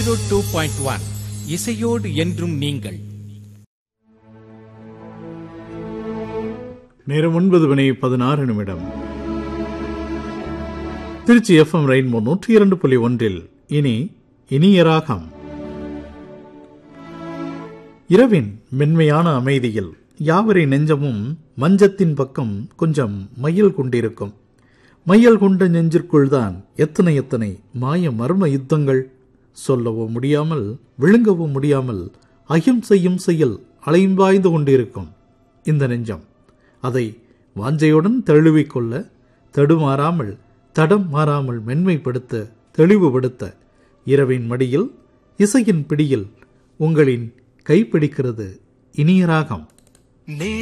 zero two point one இசையோடு என்றும் நீங்கள் நேரம் ஒன்பது மணி பதினாறு நிமிடம் திருச்சி எஃப்எம் ரெயின்போ நூற்றி இரண்டு புள்ளி ஒன்றில் இனி இனிய ராகம் இரவின் மென்மையான அமைதியில் யாவரை நெஞ்சமும் மஞ்சத்தின் பக்கம் கொஞ்சம் மையல் கொண்டிருக்கும் மையல் கொண்ட நெஞ்சிற்குள் தான் எத்தனை எத்தனை மாய மர்ம யுத்தங்கள் சொல்லவோ முடியாமல் விழுங்கவோ முடியாமல் அகிம்சையும் செயல் அலைம்பாய்ந்து கொண்டிருக்கும் இந்த நெஞ்சம் அதை வாஞ்சையுடன் தழுவிக்கொள்ள தடுமாறாமல் தடம் மாறாமல் மென்மைப்படுத்த தெளிவுபடுத்த இரவின் மடியில் இசையின் பிடியில் உங்களின் கைப்பிடிக்கிறது இனிய ராகம்